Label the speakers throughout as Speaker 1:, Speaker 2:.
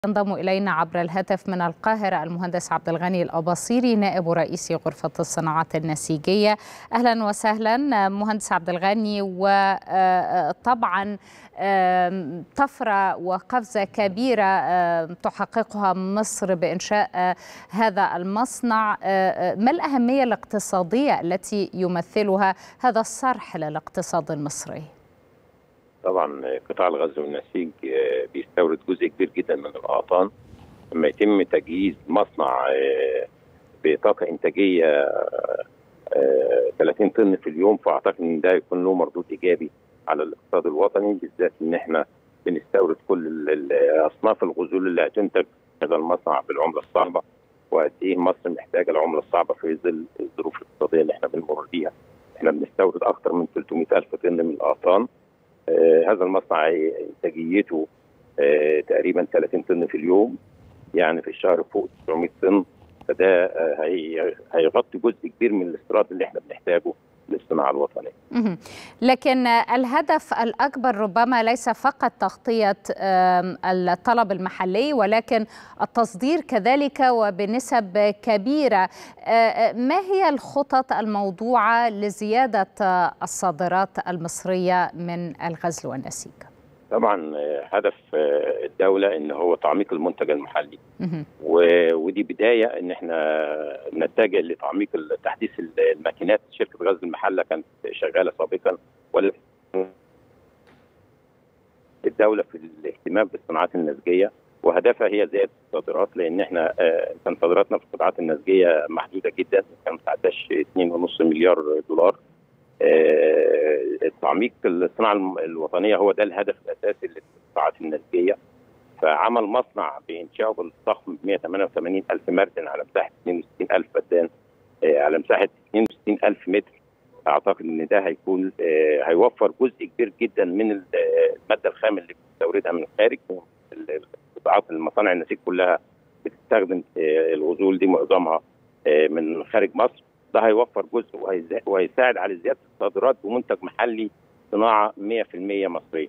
Speaker 1: ينضم إلينا عبر الهاتف من القاهرة المهندس عبد الغني الأباصيري نائب رئيس غرفة الصناعات النسيجية أهلا وسهلا مهندس عبد الغني وطبعا طفرة وقفزة كبيرة تحققها مصر بإنشاء هذا المصنع ما الأهمية الاقتصادية التي يمثلها هذا الصرح للاقتصاد المصري؟
Speaker 2: طبعا قطاع الغزل والنسيج بيستورد جزء كبير جدا من الاقطان لما يتم تجهيز مصنع بطاقه انتاجيه 30 طن في اليوم فاعتقد ان ده يكون له مردود ايجابي على الاقتصاد الوطني بالذات ان احنا بنستورد كل اصناف الغزول اللي هتنتج هذا المصنع بالعمله الصعبه وقد ايه مصر محتاجه العمله الصعبه في ظل الظروف الاقتصاديه اللي احنا بنمر بيها. احنا بنستورد اكثر من 300 الف طن من الاقطان آه هذا المصنع انتاجيته آه تقريبا 30 طن في اليوم يعني في الشهر فوق 900 طن فده آه هي هيغطي جزء كبير من الاستيراد اللي احنا بنحتاجه للصناعه الوطنيه.
Speaker 1: لكن الهدف الاكبر ربما ليس فقط تغطيه الطلب المحلي ولكن التصدير كذلك وبنسب كبيره. ما هي الخطط الموضوعه لزياده الصادرات المصريه من الغزل والنسيج؟
Speaker 2: طبعا هدف الدوله ان هو تعميق المنتج المحلي ودي بدايه ان احنا نتجه لتعميق تحديث الماكينات شركه غزل المحله كانت شغاله سابقا ولكن الدوله في الاهتمام بالصناعات النسجيه وهدفها هي زياده الصادرات لان احنا كان صادراتنا في القطاعات النسجيه محدوده جدا كان ما تعداش 2.5 مليار دولار تعميق الصناعه الوطنيه هو ده الهدف الاساسي للقطاعات النسجيه فعمل مصنع بانشائه بالضخم 188 الف مردن على مساحه 62 الف فدان على مساحه 62 الف متر اعتقد ان ده هيكون هيوفر جزء كبير جدا من الماده الخام اللي بتستوردها من الخارج قطاعات المصانع النسيج كلها بتستخدم الغزول دي معظمها من خارج مصر ده هيوفر جزء وهيساعد على زياده الصادرات بمنتج محلي صناعه 100% مصريه.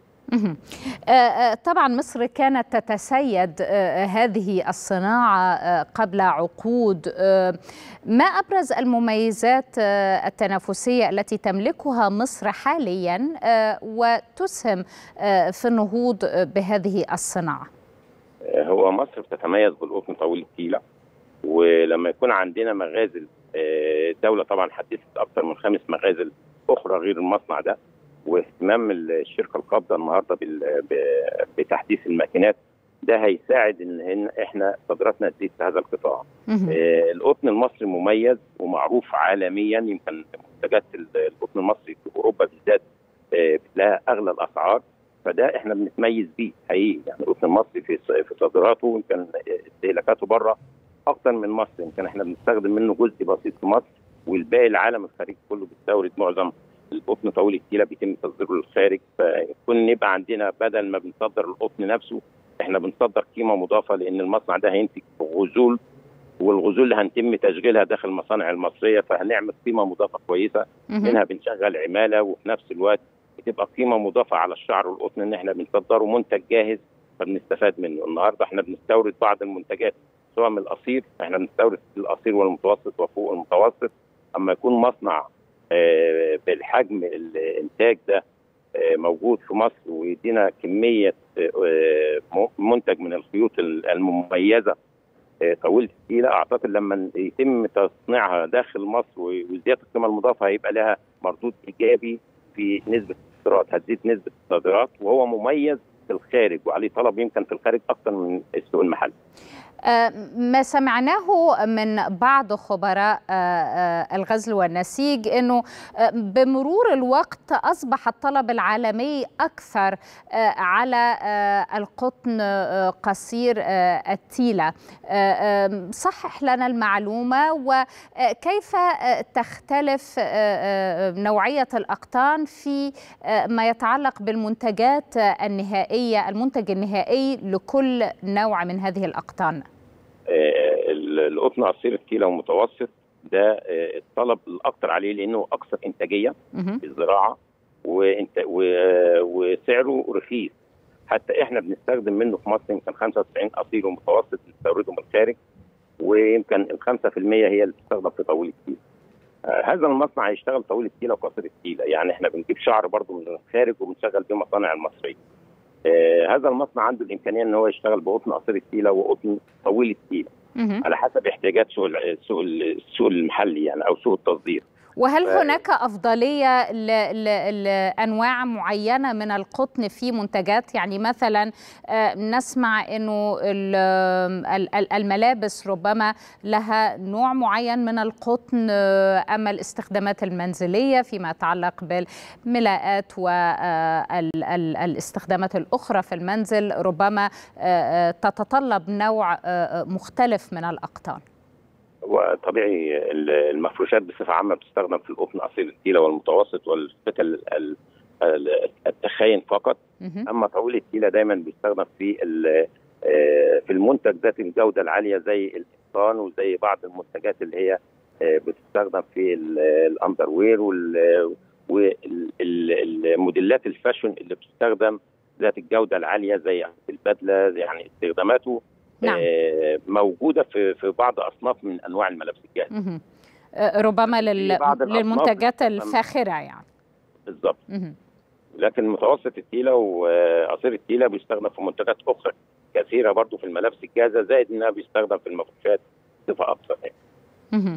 Speaker 1: طبعا مصر كانت تتسيد هذه الصناعه قبل عقود ما ابرز المميزات التنافسيه التي تملكها مصر حاليا وتسهم في النهوض بهذه الصناعه
Speaker 2: هو مصر بتتميز بالقطن طويل التيله ولما يكون عندنا مغازل الدوله طبعا حدثت اكثر من خمس مغازل اخرى غير المصنع ده واهتمام الشركه القابضه النهارده بتحديث الماكينات ده هيساعد ان احنا صادراتنا تزيد في هذا القطاع. آه القطن المصري مميز ومعروف عالميا يمكن منتجات القطن المصري في اوروبا بالذات آه لها اغلى الاسعار فده احنا بنتميز بيه حقيقي يعني القطن المصري في في صادراته يمكن استهلاكاته بره اكثر من مصر يمكن احنا بنستخدم منه جزء بسيط في مصر والباقي العالم الخارجي كله بيستورد معظم القطن طويل التيله بيتم تصديره للخارج فيكون نبقى عندنا بدل ما بنصدر القطن نفسه احنا بنصدر قيمه مضافه لان المصنع ده هينتج غزول والغزول اللي هنتم تشغيلها داخل المصانع المصريه فهنعمل قيمه مضافه كويسه منها بنشغل عماله وفي نفس الوقت بتبقى قيمه مضافه على الشعر والقطن ان احنا بنصدره منتج جاهز فبنستفاد منه النهارده احنا بنستورد بعض المنتجات سواء من القصير احنا بنستورد القصير والمتوسط وفوق المتوسط اما يكون مصنع اه بالحجم الانتاج ده اه موجود في مصر ويدينا كميه اه منتج من الخيوط المميزه طويلة التقيلة اعتقد لما يتم تصنيعها داخل مصر وزياده القيمه المضافه هيبقى لها مردود ايجابي في نسبه الاستيراد هتزيد نسبه الصادرات وهو مميز في الخارج وعليه طلب يمكن في الخارج اكثر من السوق المحلي
Speaker 1: ما سمعناه من بعض خبراء الغزل والنسيج انه بمرور الوقت اصبح الطلب العالمي اكثر على القطن قصير التيله صحح لنا المعلومه وكيف تختلف نوعيه الاقطان في ما يتعلق بالمنتجات النهائيه المنتج النهائي لكل نوع من هذه الاقطان
Speaker 2: القطن قصير التيله ومتوسط ده الطلب الاكثر عليه لانه اكثر انتاجيه في الزراعه وانت وسعره رخيص حتى احنا بنستخدم منه في مصر يمكن 95 اصيل ومتوسط نستورده من الخارج ويمكن ال 5% هي اللي بتستخدم في طاوله التيله. آه هذا المصنع هيشتغل طاوله التيله وقصر التيله يعني احنا بنجيب شعر برضه من الخارج وبنشغل بيه مصانع المصريه. آه هذا المصنع عنده الامكانيه ان هو يشتغل بقطن قصير التيله وقطن طويل التيله على حسب احتياجات سوق السوق السوق المحلي يعني او سوق التصدير.
Speaker 1: وهل هناك أفضلية لأنواع معينة من القطن في منتجات يعني مثلا نسمع أنه الملابس ربما لها نوع معين من القطن أما الاستخدامات المنزلية فيما يتعلق بالملاءات والاستخدامات الأخرى في المنزل ربما تتطلب نوع مختلف من الأقطان
Speaker 2: وطبيعي المفروشات بصفه عامه بتستخدم في القطن اصيل التيله والمتوسط والفتل التخاين فقط اما طويل التيله دايما بيستخدم في في المنتج ذات الجوده العاليه زي القطان وزي بعض المنتجات اللي هي بتستخدم في الاندروير والموديلات الفاشن اللي بتستخدم ذات الجوده العاليه زي البدله يعني استخداماته نعم. موجوده في في بعض اصناف من انواع الملابس الجاهزه
Speaker 1: ربما لل... للمنتجات الفاخره يعني
Speaker 2: بالظبط لكن متوسط التيله وقصير التيله بيستخدم في منتجات اخرى كثيره برضو في الملابس الجاهزه زائد انها بيستخدم في المفروشات بصفه اكثر
Speaker 1: يعني.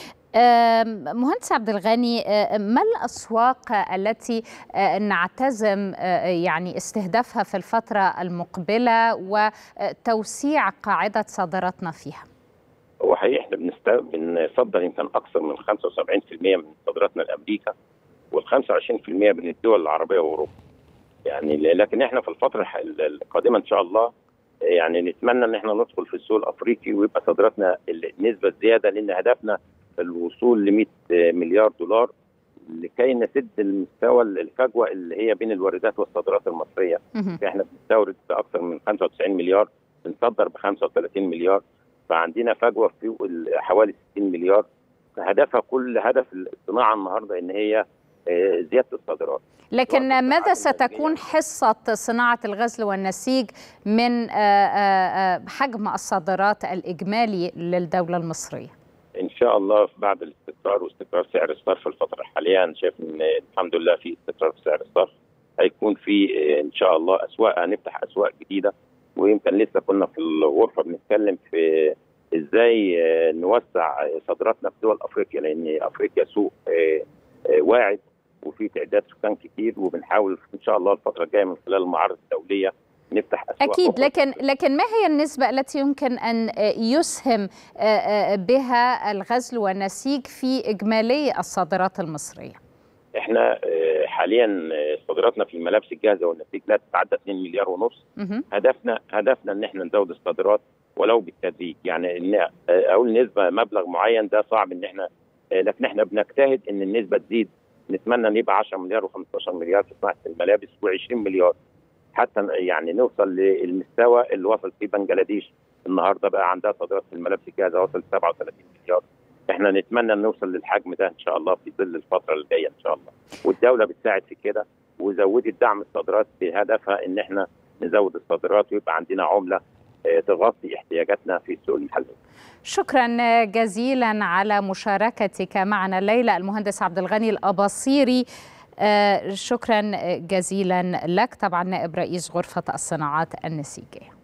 Speaker 1: مهندس عبد الغني ما الاسواق التي نعتزم يعني استهدافها في الفتره المقبله وتوسيع قاعده صادراتنا فيها؟
Speaker 2: هو حقيقي احنا بنصدر يمكن اكثر من 75% من صادراتنا لامريكا وال 25% من الدول العربيه واوروبا. يعني لكن احنا في الفتره القادمه ان شاء الله يعني نتمنى ان احنا ندخل في السوق الافريقي ويبقى صادراتنا النسبه الزياده لان هدفنا الوصول ل 100 مليار دولار لكي نسد المستوى الفجوه اللي هي بين الواردات والصادرات المصريه احنا بنستورد باكثر من 95 مليار بنصدر ب 35 مليار فعندنا فجوه في حوالي 60 مليار هدفها كل هدف الصناعه النهارده ان هي زياده الصادرات
Speaker 1: لكن ماذا ستكون حصة صناعة الغزل والنسيج من حجم الصادرات الإجمالي للدولة المصرية؟
Speaker 2: ان شاء الله بعد الاستقرار واستقرار سعر الصرف الفتره الحاليه انا شايف ان الحمد لله في استقرار في سعر الصرف هيكون في ان شاء الله اسواق هنفتح اسواق جديده ويمكن لسه كنا في الغرفه بنتكلم في ازاي نوسع صادراتنا في دول افريقيا لان افريقيا سوق واعد وفي تعداد سكان كتير وبنحاول ان شاء الله الفتره الجايه من خلال المعارض الدوليه نفتح أسواق
Speaker 1: أكيد أخرى. لكن لكن ما هي النسبة التي يمكن أن يسهم بها الغزل والنسيج في إجمالي الصادرات المصرية؟
Speaker 2: احنا حاليا صادراتنا في الملابس الجاهزه والنسيج لا تتعدى 2 مليار ونص هدفنا هدفنا ان احنا نزود الصادرات ولو بالتدريج يعني ان اقول نسبه مبلغ معين ده صعب ان احنا لكن احنا بنجتهد ان النسبه تزيد نتمنى ان يبقى 10 مليار و15 مليار في صناعه الملابس و20 مليار حتى يعني نوصل للمستوى اللي وصل فيه بنجلاديش النهارده بقى عندها صادرات في الملابس الجاهزه وصل 37 مليار احنا نتمنى ان نوصل للحجم ده ان شاء الله في ظل الفتره اللي جايه ان شاء الله والدوله بتساعد في كده وزودت دعم الصادرات بهدفها ان احنا نزود الصادرات ويبقى عندنا عمله تغطي احتياجاتنا في السوق المحلي
Speaker 1: شكرا جزيلا على مشاركتك معنا الليله المهندس عبد الغني الاباصيري شكرا جزيلا لك طبعا نائب رئيس غرفه الصناعات النسيجيه